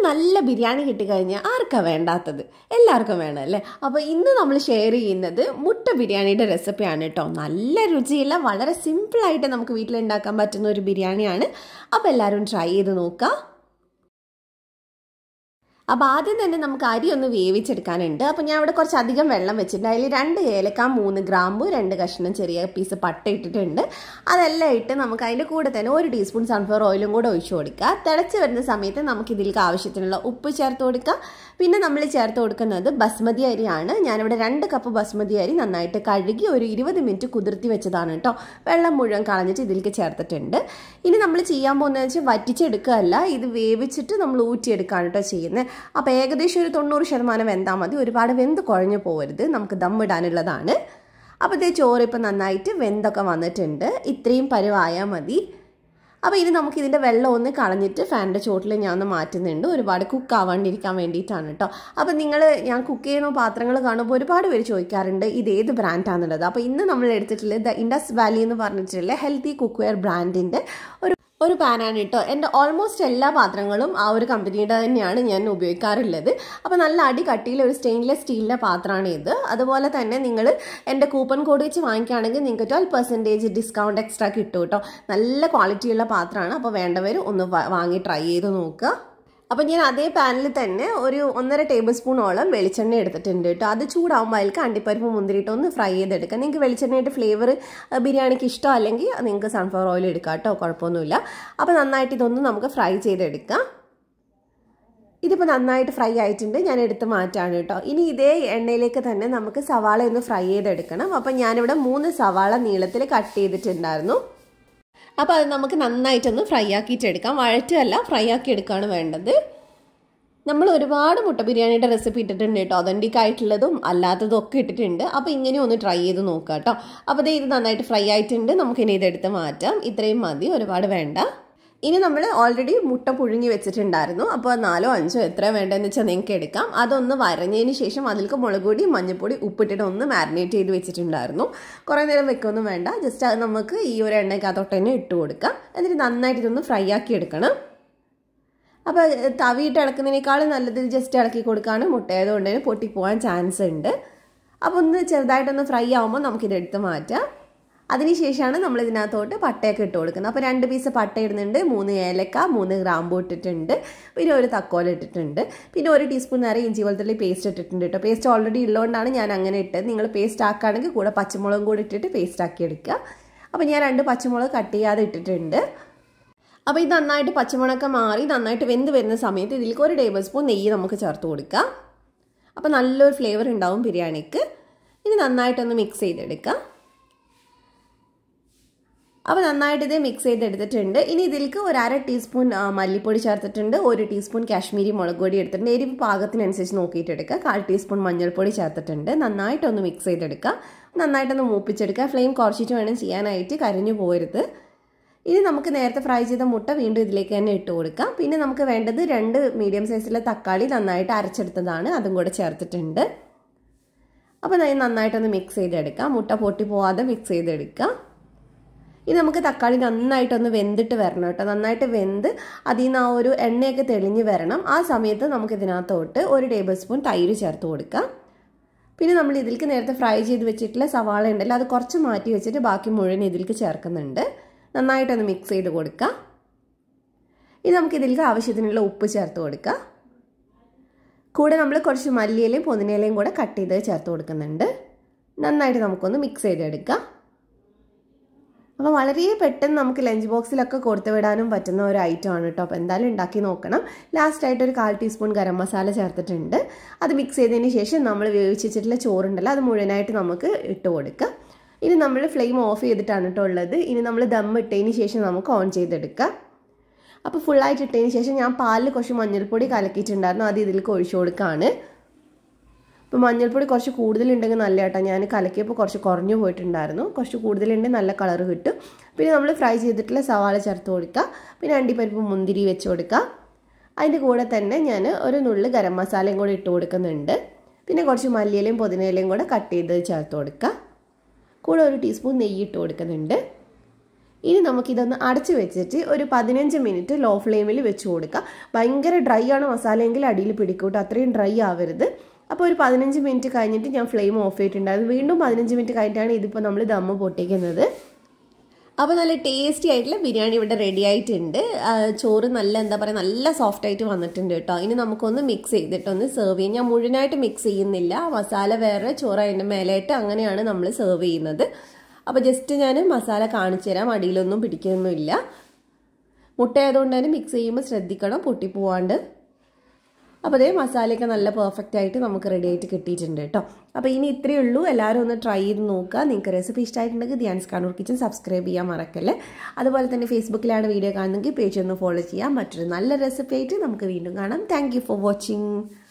നല്ല ബിരിയാണി കിട്ടിക്കഴിഞ്ഞാൽ ആർക്കാ വേണ്ടാത്തത് എല്ലാവർക്കും വേണം അല്ലേ അപ്പോൾ ഇന്ന് നമ്മൾ ഷെയർ ചെയ്യുന്നത് മുട്ട ബിരിയാണിയുടെ റെസിപ്പിയാണ് കേട്ടോ നല്ല രുചിയില്ല വളരെ സിമ്പിളായിട്ട് നമുക്ക് വീട്ടിലുണ്ടാക്കാൻ പറ്റുന്ന ഒരു ബിരിയാണിയാണ് അപ്പോൾ എല്ലാവരും ട്രൈ ചെയ്ത് നോക്കുക അപ്പോൾ ആദ്യം തന്നെ നമുക്ക് അരി ഒന്ന് വേവിച്ചെടുക്കാനുണ്ട് അപ്പോൾ ഞാൻ ഇവിടെ കുറച്ച് അധികം വെള്ളം വെച്ചിട്ടുണ്ട് അതിൽ രണ്ട് ഏലക്ക മൂന്ന് ഗ്രാമ്പു രണ്ട് കഷ്ണം ചെറിയ പീസ് പട്ട ഇട്ടിട്ടുണ്ട് അതെല്ലാം ഇട്ട് നമുക്ക് അതിൻ്റെ കൂടെ തന്നെ ഒരു ടീസ്പൂൺ സൺഫ്ലവർ ഓയിലും കൂടെ ഒഴിച്ചു കൊടുക്കുക തിളച്ച് വരുന്ന സമയത്ത് നമുക്ക് ഇതിലേക്ക് ആവശ്യത്തിനുള്ള ഉപ്പ് ചേർത്ത് കൊടുക്കുക പിന്നെ നമ്മൾ ചേർത്ത് കൊടുക്കുന്നത് ബസ്മതി അരിയാണ് ഞാനിവിടെ രണ്ട് കപ്പ് ബസ്മതി അരി നന്നായിട്ട് കഴുകി ഒരു ഇരുപത് മിനിറ്റ് കുതിർത്തി വെച്ചതാണ് കേട്ടോ വെള്ളം മുഴുവൻ കളഞ്ഞിട്ട് ഇതിലേക്ക് ചേർത്തിട്ടുണ്ട് ഇനി നമ്മൾ ചെയ്യാൻ പോകുന്നത് വെച്ചാൽ വറ്റിച്ചെടുക്കുകയല്ല ഇത് വേവിച്ചിട്ട് നമ്മൾ ഊറ്റിയെടുക്കുകയാണ് കേട്ടോ ചെയ്യുന്നത് അപ്പോൾ ഏകദേശം ഒരു തൊണ്ണൂറ് ശതമാനം വെന്താൽ മതി ഒരുപാട് വെന്ത് കുഴഞ്ഞു പോകരുത് നമുക്ക് ദമ്മിടാനുള്ളതാണ് അപ്പോൾ ഇതേ ചോറ് ഇപ്പം നന്നായിട്ട് വെന്തൊക്കെ വന്നിട്ടുണ്ട് ഇത്രയും പരുവായാൽ മതി അപ്പോൾ ഇനി നമുക്ക് ഇതിൻ്റെ വെള്ളം ഒന്ന് കളഞ്ഞിട്ട് ഫാനിൻ്റെ ചോട്ടിൽ ഞാൻ ഒന്ന് മാറ്റുന്നുണ്ട് ഒരുപാട് കുക്ക് ആവാണ്ടിരിക്കാൻ വേണ്ടിയിട്ടാണ് കേട്ടോ അപ്പോൾ നിങ്ങൾ ഞാൻ കുക്ക് ചെയ്യുന്ന പാത്രങ്ങൾ കാണുമ്പോൾ ഒരുപാട് പേര് ചോദിക്കാറുണ്ട് ഇത് ഏത് ബ്രാൻഡാണെന്നുള്ളത് അപ്പോൾ ഇന്ന് നമ്മൾ എടുത്തിട്ടുള്ളത് ദ ഇൻഡസ് വാലി എന്ന് പറഞ്ഞിട്ടുള്ള ഹെൽത്തി കുക്ക്വെയർ ബ്രാൻഡിൻ്റെ ഒരു ഒരു പാനാണ് കേട്ടോ എൻ്റെ ഓൾമോസ്റ്റ് എല്ലാ പാത്രങ്ങളും ആ ഒരു കമ്പനിയുടെ തന്നെയാണ് ഞാൻ ഉപയോഗിക്കാറുള്ളത് അപ്പോൾ നല്ല അടി കട്ടിയിൽ ഒരു സ്റ്റെയിൻലെസ് സ്റ്റീലിൻ്റെ പാത്രമാണ് ഇത് അതുപോലെ തന്നെ നിങ്ങൾ എൻ്റെ കൂപ്പൺ കോഡ് വെച്ച് വാങ്ങിക്കുകയാണെങ്കിൽ നിങ്ങൾക്ക് ട്വൽവ് പെർസെൻറ്റേജ് ഡിസ്കൗണ്ട് എക്സ്ട്രാ കിട്ടും കേട്ടോ നല്ല ക്വാളിറ്റിയുള്ള പാത്രമാണ് അപ്പോൾ വേണ്ടവർ ഒന്ന് വാങ്ങി ട്രൈ ചെയ്ത് നോക്കുക അപ്പോൾ ഞാൻ അതേ പാനിൽ തന്നെ ഒരു ഒന്നര ടേബിൾ സ്പൂണോളം വെളിച്ചെണ്ണ എടുത്തിട്ടുണ്ട് കേട്ടോ അത് ചൂടാകുമ്പോൾ അതിലേക്ക് അണ്ടിപ്പരിപ്പ് മുന്തിരിയിട്ട് ഒന്ന് ഫ്രൈ ചെയ്തെടുക്കാം നിങ്ങൾക്ക് വെളിച്ചെണ്ണയുടെ ഫ്ലേവർ ബിരിയാണിക്ക് ഇഷ്ടം അല്ലെങ്കിൽ നിങ്ങൾക്ക് സൺഫ്ലവർ ഓയിൽ എടുക്കാം കേട്ടോ കുഴപ്പമൊന്നുമില്ല അപ്പോൾ നന്നായിട്ട് ഇതൊന്ന് നമുക്ക് ഫ്രൈ ചെയ്തെടുക്കാം ഇതിപ്പോൾ നന്നായിട്ട് ഫ്രൈ ആയിട്ടുണ്ട് ഞാൻ എടുത്ത് മാറ്റാണ് കേട്ടോ ഇനി ഇതേ എണ്ണയിലേക്ക് തന്നെ നമുക്ക് സവാള ഒന്ന് ഫ്രൈ ചെയ്തെടുക്കണം അപ്പം ഞാനിവിടെ മൂന്ന് സവാള നീളത്തിൽ കട്ട് ചെയ്തിട്ടുണ്ടായിരുന്നു അപ്പോൾ അത് നമുക്ക് നന്നായിട്ടൊന്ന് ഫ്രൈ ആക്കിയിട്ടെടുക്കാം വഴറ്റല്ല ഫ്രൈ ആക്കി എടുക്കുകയാണ് വേണ്ടത് നമ്മൾ ഒരുപാട് മുട്ട ബിരിയാണിയുടെ റെസിപ്പി ഇട്ടിട്ടുണ്ട് കേട്ടോ ഒതൻറ്റിക് ആയിട്ടുള്ളതും അല്ലാത്തതും ഒക്കെ ഇട്ടിട്ടുണ്ട് അപ്പോൾ ഇങ്ങനെ ഒന്ന് ട്രൈ ചെയ്ത് നോക്കുക കേട്ടോ അപ്പോൾ ഇത് നന്നായിട്ട് ഫ്രൈ ആയിട്ടുണ്ട് നമുക്കിനി ഇതെടുത്ത് മാറ്റാം ഇത്രയും മതി ഒരുപാട് വേണ്ട ഇനി നമ്മൾ ഓൾറെഡി മുട്ട പുഴുങ്ങി വെച്ചിട്ടുണ്ടായിരുന്നു അപ്പോൾ നാലോ അഞ്ചോ എത്ര വേണ്ടതെന്ന് വെച്ചാൽ നിങ്ങൾക്ക് എടുക്കാം അതൊന്ന് വരഞ്ഞതിന് ശേഷം അതിലേക്ക് മുളക് പൊടി മഞ്ഞൾപ്പൊടി ഉപ്പിട്ടിട്ട് ഒന്ന് മാരിനേറ്റ് ചെയ്ത് വെച്ചിട്ടുണ്ടായിരുന്നു കുറേ നേരം വെക്കൊന്നും വേണ്ട ജസ്റ്റ് അത് നമുക്ക് ഈ ഒരു എണ്ണയ്ക്കകത്തോട്ട് തന്നെ ഇട്ട് കൊടുക്കാം എന്നിട്ട് നന്നായിട്ട് ഇതൊന്ന് ഫ്രൈ ആക്കി എടുക്കണം അപ്പോൾ തവിയിട്ട് ഇളക്കുന്നതിനേക്കാളും നല്ലത് ജസ്റ്റ് ഇളക്കി കൊടുക്കുകയാണ് മുട്ടയായതുകൊണ്ട് തന്നെ പൊട്ടിപ്പോകാൻ ചാൻസ് ഉണ്ട് അപ്പോൾ ഒന്ന് ചെറുതായിട്ടൊന്ന് ഫ്രൈ ആകുമ്പോൾ നമുക്കിത് എടുത്ത് മാറ്റാം അതിനുശേഷമാണ് നമ്മൾ ഇതിനകത്തോട്ട് പട്ടയൊക്കെ ഇട്ട് കൊടുക്കുന്നത് അപ്പോൾ രണ്ട് പീസ് പട്ട ഇടുന്നുണ്ട് മൂന്ന് ഏലക്ക മൂന്ന് ഗ്രാമ്പു ഇട്ടിട്ടുണ്ട് പിന്നെ ഒരു തക്കോല ഇട്ടിട്ടുണ്ട് പിന്നെ ഒരു ടീസ്പൂൺ നേരം ഇഞ്ചി വെളുത്തുള്ളി പേസ്റ്റ് ഇട്ടിട്ടുണ്ട് കേട്ടോ പേസ്റ്റ് ഓൾറെഡി ഉള്ളതുകൊണ്ടാണ് ഞാൻ അങ്ങനെ ഇട്ടത് നിങ്ങൾ പേസ്റ്റ് ആക്കുകയാണെങ്കിൽ കൂടെ പച്ചമുളകും കൂടി ഇട്ടിട്ട് പേസ്റ്റ് ആക്കി എടുക്കുക അപ്പോൾ ഞാൻ രണ്ട് പച്ചമുളക് കട്ട് ചെയ്യാതെ ഇട്ടിട്ടുണ്ട് അപ്പോൾ ഇത് നന്നായിട്ട് പച്ചമുളകൊക്കെ മാറി നന്നായിട്ട് വെന്ത് വരുന്ന സമയത്ത് ഇതിലേക്ക് ഒരു ടേബിൾ സ്പൂൺ നെയ്യ് നമുക്ക് ചേർത്ത് കൊടുക്കാം അപ്പോൾ നല്ലൊരു ഫ്ലേവർ ഉണ്ടാവും ബിരിയാണിക്ക് ഇനി നന്നായിട്ടൊന്ന് മിക്സ് ചെയ്തെടുക്കാം അപ്പോൾ നന്നായിട്ട് ഇത് മിക്സ് ചെയ്തെടുത്തിട്ടുണ്ട് ഇനി ഇതിലേക്ക് ഒരു അര ടീസ്പൂൺ മല്ലിപ്പൊടി ചേർത്തിട്ടുണ്ട് ഒരു ടീസ്പൂൺ കാശ്മീരി മുളക് പൊടി എടുത്തിട്ടുണ്ട് എരിവ് പാകത്തിനനുസരിച്ച് നോക്കിയിട്ട് എടുക്കുക കാൽ ടീസ്പൂൺ മഞ്ഞൾപ്പൊടി ചേർത്തിട്ടുണ്ട് നന്നായിട്ടൊന്ന് മിക്സ് ചെയ്തെടുക്കുക നന്നായിട്ടൊന്ന് മൂപ്പിച്ചെടുക്കുക ഫ്ലെയിം കുറച്ചിട്ട് വേണം ചെയ്യാനായിട്ട് കരിഞ്ഞു പോരുത് ഇനി നമുക്ക് നേരത്തെ ഫ്രൈ ചെയ്ത മുട്ട വീണ്ടും ഇതിലേക്ക് തന്നെ ഇട്ട് കൊടുക്കാം പിന്നെ നമുക്ക് വേണ്ടത് രണ്ട് മീഡിയം സൈസിലെ തക്കാളി നന്നായിട്ട് അരച്ചെടുത്തതാണ് അതും കൂടെ ചേർത്തിട്ടുണ്ട് അപ്പോൾ നന്നായിട്ടൊന്ന് മിക്സ് ചെയ്തെടുക്കാം മുട്ട പൊട്ടി പോവാതെ മിക്സ് ചെയ്തെടുക്കാം ഇനി നമുക്ക് തക്കാളി നന്നായിട്ടൊന്ന് വെന്തിട്ട് വരണം കേട്ടോ നന്നായിട്ട് വെന്ത് അതിൽ നിന്ന് ആ ഒരു എണ്ണയൊക്കെ തെളിഞ്ഞ് വരണം ആ സമയത്ത് നമുക്ക് ഇതിനകത്തോട്ട് ഒരു ടേബിൾ സ്പൂൺ തൈര് ചേർത്ത് കൊടുക്കാം പിന്നെ നമ്മൾ ഇതിലേക്ക് നേരത്തെ ഫ്രൈ ചെയ്ത് വെച്ചിട്ടുള്ള സവാള ഉണ്ടല്ലോ അത് കുറച്ച് മാറ്റി വെച്ചിട്ട് ബാക്കി മുഴുവൻ ഇതിലേക്ക് ചേർക്കുന്നുണ്ട് നന്നായിട്ടൊന്ന് മിക്സ് ചെയ്ത് കൊടുക്കുക ഇനി നമുക്ക് ഇതിലേക്ക് ആവശ്യത്തിനുള്ള ഉപ്പ് ചേർത്ത് കൊടുക്കുക കൂടെ നമ്മൾ കുറച്ച് മല്ലിയിലയും പൊതിനയിലയും കൂടെ കട്ട് ചെയ്ത് ചേർത്ത് കൊടുക്കുന്നുണ്ട് നന്നായിട്ട് നമുക്കൊന്ന് മിക്സ് ചെയ്തെടുക്കാം അപ്പോൾ വളരെ പെട്ടെന്ന് നമുക്ക് ലഞ്ച് ബോക്സിലൊക്കെ കൊടുത്തു വിടാനും പറ്റുന്ന ഒരു ഐറ്റം ആണ് കേട്ടോ അപ്പോൾ എന്തായാലും ഉണ്ടാക്കി നോക്കണം ലാസ്റ്റായിട്ട് ഒരു കാൽ ടീസ്പൂൺ ഗരം മസാല ചേർത്തിട്ടുണ്ട് അത് മിക്സ് ചെയ്തതിന് ശേഷം നമ്മൾ വേവിച്ചിട്ടുള്ള ചോറുണ്ടല്ലോ അത് മുഴുവനായിട്ട് നമുക്ക് ഇട്ട് കൊടുക്കാം ഇനി നമ്മൾ ഫ്ലെയിം ഓഫ് ചെയ്തിട്ടാണ് കേട്ടോ ഉള്ളത് ഇനി നമ്മൾ ദം ഇട്ടതിന് ശേഷം നമുക്ക് ഓൺ ചെയ്തെടുക്കാം അപ്പോൾ ഫുള്ളായിട്ട് ഇട്ടതിന് ശേഷം ഞാൻ പാലിൽ കുറച്ച് മഞ്ഞൾപ്പൊടി കലക്കിയിട്ടുണ്ടായിരുന്നു അത് ഇതിലേക്ക് ഒഴിച്ചു കൊടുക്കുകയാണ് ഇപ്പോൾ മഞ്ഞൾപ്പൊടി കുറച്ച് കൂടുതലുണ്ടെങ്കിൽ നല്ല കേട്ടോ ഞാൻ കലക്കിയപ്പോൾ കുറച്ച് കുറഞ്ഞു പോയിട്ടുണ്ടായിരുന്നു കുറച്ച് കൂടുതലുണ്ടെങ്കിൽ നല്ല കളർ കിട്ടും പിന്നെ നമ്മൾ ഫ്രൈ ചെയ്തിട്ടുള്ള സവാള ചേർത്ത് കൊടുക്കുക പിന്നെ അണ്ടിപ്പരിപ്പ് മുന്തിരി വെച്ച് കൊടുക്കുക അതിൻ്റെ കൂടെ തന്നെ ഞാൻ ഒരു നുള്ളു ഗരം മസാലയും കൂടെ ഇട്ട് കൊടുക്കുന്നുണ്ട് പിന്നെ കുറച്ച് മല്ലിയിലയും പുതിനയിലയും കൂടെ കട്ട് ചെയ്ത് ചേർത്ത് കൊടുക്കുക കൂടെ ഒരു ടീസ്പൂൺ നെയ്യ് ഇട്ട് കൊടുക്കുന്നുണ്ട് ഇനി നമുക്കിതൊന്ന് അടച്ചു വെച്ചിട്ട് ഒരു പതിനഞ്ച് മിനിറ്റ് ലോ ഫ്ലെയിമിൽ വെച്ച് കൊടുക്കാം ഭയങ്കര ഡ്രൈ ആണ് മസാലയെങ്കിൽ അടിയിൽ പിടിക്കൂട്ടോ അത്രയും ഡ്രൈ ആവരുത് അപ്പോൾ ഒരു പതിനഞ്ച് മിനിറ്റ് കഴിഞ്ഞിട്ട് ഞാൻ ഫ്ലെയിം ഓഫ് ചെയ്തിട്ടുണ്ടായിരുന്നു വീണ്ടും പതിനഞ്ച് മിനിറ്റ് കഴിഞ്ഞിട്ടാണ് ഇതിപ്പോൾ നമ്മൾ ദമ്മ് പൊട്ടിക്കുന്നത് അപ്പോൾ നല്ല ടേസ്റ്റി ആയിട്ടുള്ള ബിരിയാണി ഇവിടെ റെഡി ആയിട്ടുണ്ട് ചോറ് നല്ല എന്താ പറയുക നല്ല സോഫ്റ്റ് ആയിട്ട് വന്നിട്ടുണ്ട് കേട്ടോ ഇനി നമുക്കൊന്ന് മിക്സ് ചെയ്തിട്ടൊന്ന് സെർവ് ചെയ്യാം ഞാൻ മുഴുവനായിട്ട് മിക്സ് ചെയ്യുന്നില്ല മസാല വേറെ ചോറ് അതിൻ്റെ മേലായിട്ട് അങ്ങനെയാണ് നമ്മൾ സെർവ് ചെയ്യുന്നത് അപ്പോൾ ജസ്റ്റ് ഞാൻ മസാല കാണിച്ചു തരാം അടിയിലൊന്നും പിടിക്കുന്നൊന്നുമില്ല മുട്ട ആയതുകൊണ്ട് തന്നെ മിക്സ് ചെയ്യുമ്പോൾ ശ്രദ്ധിക്കണം പൊട്ടിപ്പോവാണ്ട് അപ്പോൾ അതേ മസാലയൊക്കെ നല്ല പെർഫെക്റ്റ് ആയിട്ട് നമുക്ക് റെഡി ആയിട്ട് കിട്ടിയിട്ടുണ്ട് കേട്ടോ അപ്പോൾ ഇനി ഇത്രയേ ഉള്ളൂ എല്ലാവരും ഒന്ന് ട്രൈ ചെയ്ത് നോക്കുക നിങ്ങൾക്ക് റെസിപ്പി ഇഷ്ടമായിട്ടുണ്ടെങ്കിൽ ധ്യാൻസ് കണ്ണൂർ കിച്ചൻ സബ്സ്ക്രൈബ് ചെയ്യാൻ മറക്കല്ലേ അതുപോലെ തന്നെ ഫേസ്ബുക്കിലാണ് വീഡിയോ കാണുന്നെങ്കിൽ പേജ് ഒന്ന് ഫോളോ ചെയ്യാം മറ്റൊരു നല്ല റെസിപ്പി ആയിട്ട് നമുക്ക് വീണ്ടും കാണാം താങ്ക് ഫോർ വാച്ചിങ്